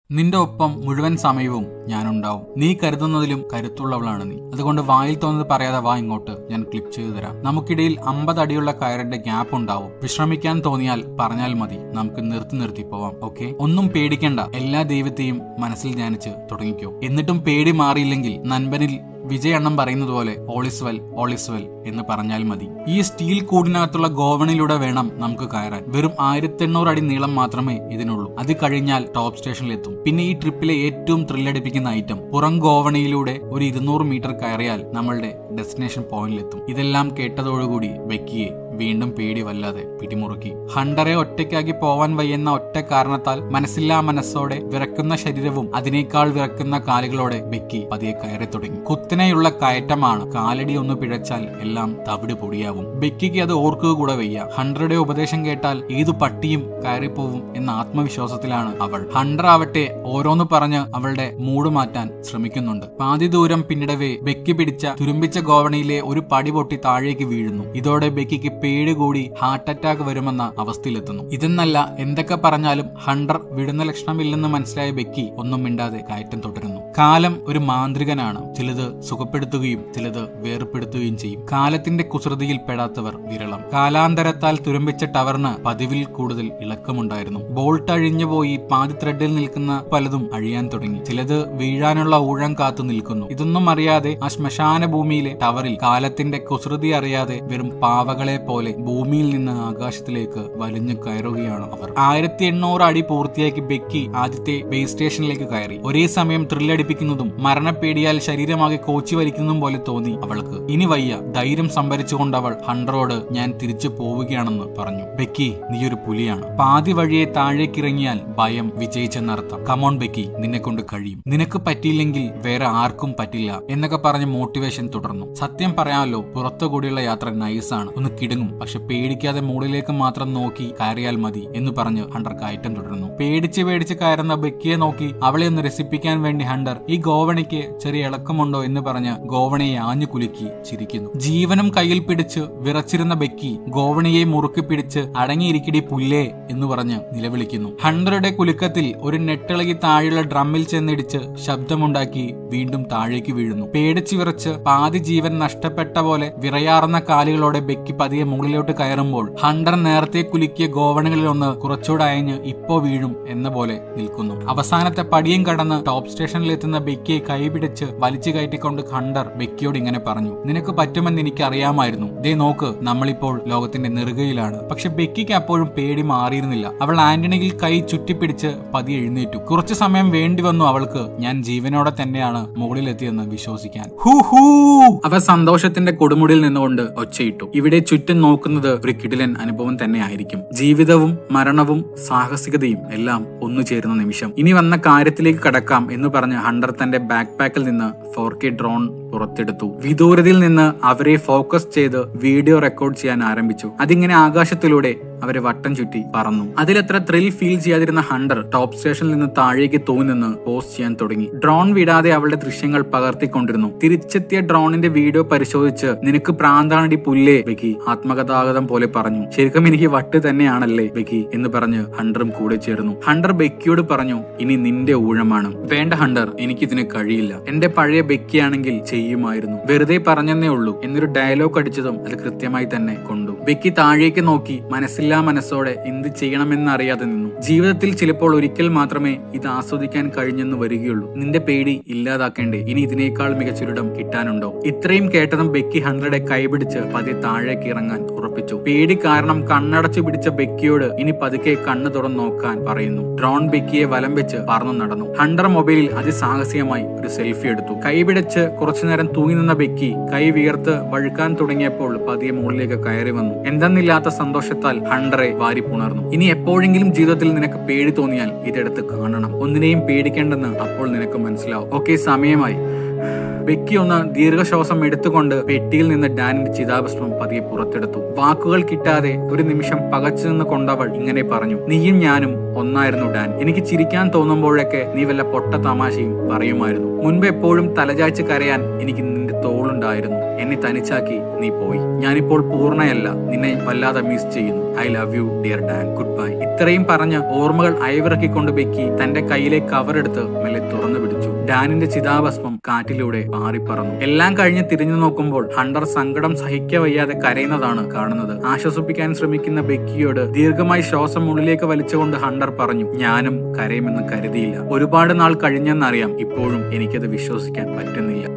നിന്റെ ഒപ്പം മുഴുവൻ സമയവും ഞാനുണ്ടാവും നീ കരുതുന്നതിലും കരുത്തുള്ളവളാണ് നീ അതുകൊണ്ട് വായിൽ തോന്നുന്നത് പറയാതെ വാ ഇങ്ങോട്ട് ഞാൻ ക്ലിപ്പ് ചെയ്തു തരാം നമുക്കിടയിൽ അമ്പത് അടിയുള്ള കയറിന്റെ ഗ്യാപ്പ് ഉണ്ടാവും വിശ്രമിക്കാൻ തോന്നിയാൽ പറഞ്ഞാൽ മതി നമുക്ക് നിർത്തി നിർത്തി പോവാം ഓക്കെ ഒന്നും പേടിക്കണ്ട എല്ലാ ദൈവത്തെയും മനസ്സിൽ ധ്യാനിച്ച് തുടങ്ങിക്കോ എന്നിട്ടും പേടി മാറിയില്ലെങ്കിൽ നൻപനിൽ വിജയണ്ണം പറയുന്നത് പോലെ ഓളിസ് വെൽ ഓളിസ് വെൽ എന്ന് പറഞ്ഞാൽ മതി ഈ സ്റ്റീൽ കൂടിനകത്തുള്ള ഗോവണിലൂടെ വേണം നമുക്ക് കയറാൻ വെറും ആയിരത്തി എണ്ണൂറ് അടി നീളം മാത്രമേ ഇതിനുള്ളൂ അത് കഴിഞ്ഞാൽ ടോപ്പ് സ്റ്റേഷനിലെത്തും പിന്നെ ഈ ട്രിപ്പിലെ ഏറ്റവും ത്രില്ലടിപ്പിക്കുന്ന ഐറ്റം പുറം ഗോവണിയിലൂടെ ഒരു ഇരുന്നൂറ് മീറ്റർ കയറിയാൽ നമ്മളുടെ ഡെസ്റ്റിനേഷൻ പോയിന്റിലെത്തും ഇതെല്ലാം കേട്ടതോടുകൂടി ബെക്കിയെ വീണ്ടും പേടി വല്ലാതെ പിടിമുറുക്കി ഹണ്ടറെ ഒറ്റയ്ക്കാക്കി പോവാൻ വയ്യുന്ന ഒറ്റ കാരണത്താൽ മനസ്സില്ലാ മനസ്സോടെ വിറക്കുന്ന ശരീരവും അതിനേക്കാൾ വിറക്കുന്ന കാലുകളോടെ ബെക്കി പതിയെ കയറി തുടങ്ങി കുത്തനെയുള്ള കയറ്റമാണ് കാലടി ഒന്ന് പിഴച്ചാൽ എല്ലാം തവിട് പൊടിയാവും ബെക്കിക്ക് അത് ഓർക്കുക കൂടെ വയ്യ ഹണ്ടറുടെ ഉപദേശം കേട്ടാൽ ഏതു പട്ടിയും കയറിപ്പോവും എന്ന ആത്മവിശ്വാസത്തിലാണ് അവൾ ഹണ്ടർ ആവട്ടെ ഓരോന്ന് പറഞ്ഞ് അവളുടെ മൂഡ് മാറ്റാൻ ശ്രമിക്കുന്നുണ്ട് പാതി ദൂരം പിന്നിടവേ ബെക്കി പിടിച്ച തുരുമ്പിച്ച ഗോവണിയിലെ ഒരു പടി പൊട്ടി താഴേക്ക് വീഴുന്നു ഇതോടെ ബെക്കിക്ക് പേടി കൂടി ഹാർട്ട് അറ്റാക്ക് വരുമെന്ന അവസ്ഥയിലെത്തുന്നു ഇതെന്നല്ല എന്തൊക്കെ പറഞ്ഞാലും ഹണ്ടർ വിടുന്ന ലക്ഷണമില്ലെന്ന് മനസ്സിലായ ബെക്കി ഒന്നും മിണ്ടാതെ കയറ്റം തുടരുന്നു കാലം ഒരു മാന്ത്രികനാണ് ചിലത് സുഖപ്പെടുത്തുകയും ചിലത് വേർപ്പെടുത്തുകയും ചെയ്യും കാലത്തിന്റെ കുസൃതിയിൽ പെടാത്തവർ വിരളം കാലാന്തരത്താൽ തുരുമ്പിച്ച ടവറിന് പതിവിൽ കൂടുതൽ ഇളക്കമുണ്ടായിരുന്നു ബോൾട്ട് അഴിഞ്ഞുപോയി പാതി ത്രെഡിൽ നിൽക്കുന്ന പലതും അഴിയാൻ തുടങ്ങി ചിലത് വീഴാനുള്ള ഊഴം കാത്തു നിൽക്കുന്നു ഇതൊന്നും അറിയാതെ ആ ശ്മശാന ഭൂമിയിലെ ടവറിൽ കാലത്തിന്റെ കുസൃതി അറിയാതെ വെറും പാവകളെ പോലെ ഭൂമിയിൽ നിന്ന് ആകാശത്തിലേക്ക് വലിഞ്ഞു കയറുകയാണ് അവർ ആയിരത്തി എണ്ണൂറ് അടി പൂർത്തിയാക്കി ബെക്കി ആദ്യത്തെ ബേസ് സ്റ്റേഷനിലേക്ക് കയറി ഒരേ സമയം ത്രില്ലടിപ്പിക്കുന്നതും മരണപ്പേടിയാൽ ശരീരമാകെ കോച്ചി വലിക്കുന്നതും പോലെ തോന്നി അവൾക്ക് ഇനി വയ്യ ധൈര്യം സംഭരിച്ചുകൊണ്ട് അവൾ ഹണ്ടറോട് ഞാൻ തിരിച്ചു പോവുകയാണെന്ന് പറഞ്ഞു ബെക്കി നീ ഒരു പുലിയാണ് പാതി വഴിയെ താഴേക്കിറങ്ങിയാൽ ഭയം വിജയിച്ചെന്നർത്ഥം കമോൺ ബെക്കി നിന്നെ കൊണ്ട് കഴിയും നിനക്ക് പറ്റിയില്ലെങ്കിൽ വേറെ ആർക്കും പറ്റില്ല എന്നൊക്കെ പറഞ്ഞ് മോട്ടിവേഷൻ തുടർന്നു സത്യം പറയാമല്ലോ പുറത്തുകൂടിയുള്ള യാത്ര നൈസാണ് ഒന്ന് കിടങ്ങും പക്ഷെ പേടിക്കാതെ മുകളിലേക്ക് മാത്രം നോക്കി കയറിയാൽ മതി എന്ന് പറഞ്ഞ് ഹണ്ടർ കയറ്റം തുടർന്നു പേടിച്ച് പേടിച്ച് കയറുന്ന ബെക്കിയെ നോക്കി അവളെ ഒന്ന് രസിപ്പിക്കാൻ വേണ്ടി ഹണ്ടർ ഈ ഗോവണിക്ക് ചെറിയ ഇളക്കമുണ്ടോ എന്ന് പറഞ്ഞ് ഗോവണിയെ ആഞ്ഞു കുലുക്കി ചിരിക്കുന്നു ജീവനും കയ്യിൽ പിടിച്ച് വിറച്ചിരുന്ന ബെക്കി ഗോവണിയെ മുറുക്കി പിടിച്ച് അടങ്ങിയിരിക്കടി പുല്ലേ എന്ന് പറഞ്ഞ് നിലവിളിക്കുന്നു ഹണ്ടറുടെ കുലുക്കത്തിൽ ഒരു നെട്ടിളകി താഴെയുള്ള ഡ്രമ്മിൽ ചെന്നിടിച്ച് ശബ്ദമുണ്ടാക്കി വീണ്ടും താഴേക്ക് വീഴുന്നു പേടിച്ച് വിറച്ച് പാതി ജീവൻ നഷ്ടപ്പെട്ട പോലെ വിറയാർന്ന കാലുകളോടെ ബെക്കി പതിയെ മുകളിലോട്ട് കയറുമ്പോൾ ഹണ്ടർ നേരത്തെ കുലുക്കിയ ഗോവണികളിൽ ഒന്ന് കുറച്ചുകൂടെ അയഞ്ഞ് ഇപ്പോ വീഴും എന്ന പോലെ നിൽക്കുന്നു അവസാനത്തെ പടിയും കടന്ന് ടോപ്പ് സ്റ്റേഷനിൽ എത്തുന്ന ബെക്കിയെ കൈപിടിച്ച് വലിച്ചു കയറ്റിക്കൊണ്ട് ഹണ്ടർ ബെക്കിയോട് ഇങ്ങനെ പറഞ്ഞു നിനക്ക് പറ്റുമെന്ന് എനിക്ക് അറിയാമായിരുന്നു ദേ നോക്ക് നമ്മളിപ്പോൾ ലോകത്തിന്റെ നെറുകയിലാണ് പക്ഷെ ബെക്കിക്ക് അപ്പോഴും പേടി മാറിയിരുന്നില്ല അവൾ ആന്റണിയിൽ കൈ ചുറ്റിപ്പിടിച്ച് പതിയെ എഴുന്നേറ്റു കുറച്ചു സമയം വേണ്ടി വന്നു അവൾക്ക് ഞാൻ ജീവനോടെ തന്നെയാണ് മുകളിലെത്തിയെന്ന് വിശ്വസിക്കാൻ ഹൂ ഹൂ അവ സന്തോഷത്തിന്റെ കൊടുമുടിയിൽ നിന്നുകൊണ്ട് ഒച്ചയിട്ടു ഇവിടെ ചുറ്റും നോക്കുന്നത് ഒരു കിടിലൻ അനുഭവം തന്നെ ആയിരിക്കും ജീവിതവും മരണവും സാഹസികതയും എല്ലാം ഒന്നു ചേരുന്ന നിമിഷം ഇനി വന്ന കാര്യത്തിലേക്ക് കടക്കാം എന്ന് പറഞ്ഞ് ഹണ്ടർ തന്റെ ബാക്ക് പാക്കിൽ നിന്ന് ഫോർ കെ ഡ്രോൺ പുറത്തെടുത്തു വിദൂരതയിൽ നിന്ന് അവരെ ഫോക്കസ് ചെയ്ത് വീഡിയോ റെക്കോർഡ് ചെയ്യാൻ ആരംഭിച്ചു അതിങ്ങനെ ആകാശത്തിലൂടെ അവരെ വട്ടം ചുറ്റി പറന്നു അതിലെത്ര ത്രിൽ ഫീൽ ചെയ്യാതിരുന്ന ഹണ്ടർ ടോപ്പ് സ്റ്റേഷനിൽ നിന്ന് താഴേക്ക് തൂങ്ങി നിന്ന് പോസ്റ്റ് ചെയ്യാൻ തുടങ്ങി ഡ്രോൺ വിടാതെ അവളുടെ ദൃശ്യങ്ങൾ പകർത്തിക്കൊണ്ടിരുന്നു തിരിച്ചെത്തിയ ഡ്രോണിന്റെ വീഡിയോ പരിശോധിച്ച് നിനക്ക് പ്രാന്താണടി പുല്ലേ ബെക്കി ആത്മകഥാഗതം പോലെ പറഞ്ഞു ശരിക്കും എനിക്ക് വട്ട് തന്നെയാണല്ലേ ബെക്കി എന്ന് പറഞ്ഞ് ഹണ്ടറും കൂടെ ചേർന്നു ഹണ്ടർ ബെക്കിയോട് പറഞ്ഞു ഇനി നിന്റെ ഊഴമാണ് വേണ്ട ഹണ്ടർ എനിക്കിതിന് കഴിയില്ല എന്റെ പഴയ ബെക്കിയാണെങ്കിൽ ചെയ്യുമായിരുന്നു വെറുതെ പറഞ്ഞെന്നേ ഉള്ളൂ എന്നൊരു ഡയലോഗ് അടിച്ചതും അത് കൃത്യമായി തന്നെ കൊണ്ടു ബെക്കി താഴേക്ക് നോക്കി മനസ്സില്ലാ മനസ്സോടെ എന്ത് ചെയ്യണമെന്ന് അറിയാതെ നിന്നു ജീവിതത്തിൽ ചിലപ്പോൾ ഒരിക്കൽ മാത്രമേ ഇത് ആസ്വദിക്കാൻ കഴിഞ്ഞെന്ന് വരികയുള്ളൂ നിന്റെ പേടി ഇല്ലാതാക്കേണ്ടേ ഇനി ഇതിനേക്കാൾ മികച്ചൊരിടം കിട്ടാനുണ്ടോ ഇത്രയും കേട്ടതും ബെക്കി ഹൺഡ്രഡെ കൈപിടിച്ച് പതിയെ താഴേക്ക് ഇറങ്ങാൻ ഉറപ്പിച്ചു പേടി കാരണം കണ്ണടച്ചു പിടിച്ച ബെക്കിയോട് ഇനി പതുക്കെ കണ്ണു തുറന്ന് നോക്കാൻ പറയുന്നു ഡ്രോൺ ബെക്കിയെ വലം വെച്ച് പറന്നു നടന്നു ഹണ്ടർ മൊബൈലിൽ അതിസാഹസികമായി ഒരു സെൽഫി എടുത്തു കൈപിടിച്ച് കുറച്ചുനേരം തൂങ്ങി നിന്ന ബെക്കി കൈ വിയർത്ത് വഴുക്കാൻ തുടങ്ങിയപ്പോൾ പതിയെ മുകളിലേക്ക് കയറി വന്നു എന്തെന്നില്ലാത്ത സന്തോഷത്താൽ ഹണ്ടറെ വാരി പുണർന്നു ഇനി എപ്പോഴെങ്കിലും ജീവിതത്തിൽ നിനക്ക് പേടി തോന്നിയാൽ ഇതെടുത്ത് കാണണം ഒന്നിനെയും പേടിക്കേണ്ടെന്ന് അപ്പോൾ നിനക്ക് മനസ്സിലാവും ഓക്കെ സമയമായി ബെക്കി ഒന്ന് ദീർഘശ്വാസം എടുത്തുകൊണ്ട് പെട്ടിയിൽ നിന്ന് ഡാനിന്റെ ചിതാഭസ്മം പതിയെ പുറത്തെടുത്തു വാക്കുകൾ കിട്ടാതെ ഒരു നിമിഷം പകച്ചു നിന്ന് കൊണ്ടവൾ ഇങ്ങനെ പറഞ്ഞു നീയും ഞാനും ഒന്നായിരുന്നു ഡാൻ എനിക്ക് ചിരിക്കാൻ തോന്നുമ്പോഴൊക്കെ നീ വല്ല പൊട്ട തമാശയും പറയുമായിരുന്നു മുൻപ് എപ്പോഴും തലചായ്ച്ച് കരയാൻ എനിക്ക് നിന്റെ തോളുണ്ടായിരുന്നു എന്നെ തനിച്ചാക്കി നീ പോയി ഞാനിപ്പോൾ പൂർണ്ണയല്ല നിന്നെ വല്ലാതെ മിസ് ചെയ്യുന്നു I love you dear Dan good bye ഇത്രയും പറഞ്ഞ് ഓർമ്മകൾ അയവിറക്കിക്കൊണ്ട് ബെക്കി തന്റെ കയ്യിലെ കവറെടുത്ത് മെല്ലെ തുറന്നു പിടിച്ചു ഡാനിന്റെ ചിതാഭസ്മം കാറ്റിലൂടെ പാറിപ്പറന്നു എല്ലാം കഴിഞ്ഞ് തിരിഞ്ഞു നോക്കുമ്പോൾ ഹണ്ടർ സങ്കടം സഹിക്കവയ്യാതെ കരയുന്നതാണ് കാണുന്നത് ആശ്വസിപ്പിക്കാൻ ശ്രമിക്കുന്ന ബെക്കിയോട് ദീർഘമായി ശ്വാസം ഉള്ളിലേക്ക് വലിച്ചുകൊണ്ട് ഹണ്ടർ പറഞ്ഞു ഞാനും കരയുമെന്ന് കരുതിയില്ല ഒരുപാട് നാൾ കഴിഞ്ഞെന്നറിയാം ഇപ്പോഴും എനിക്കത് വിശ്വസിക്കാൻ പറ്റുന്നില്ല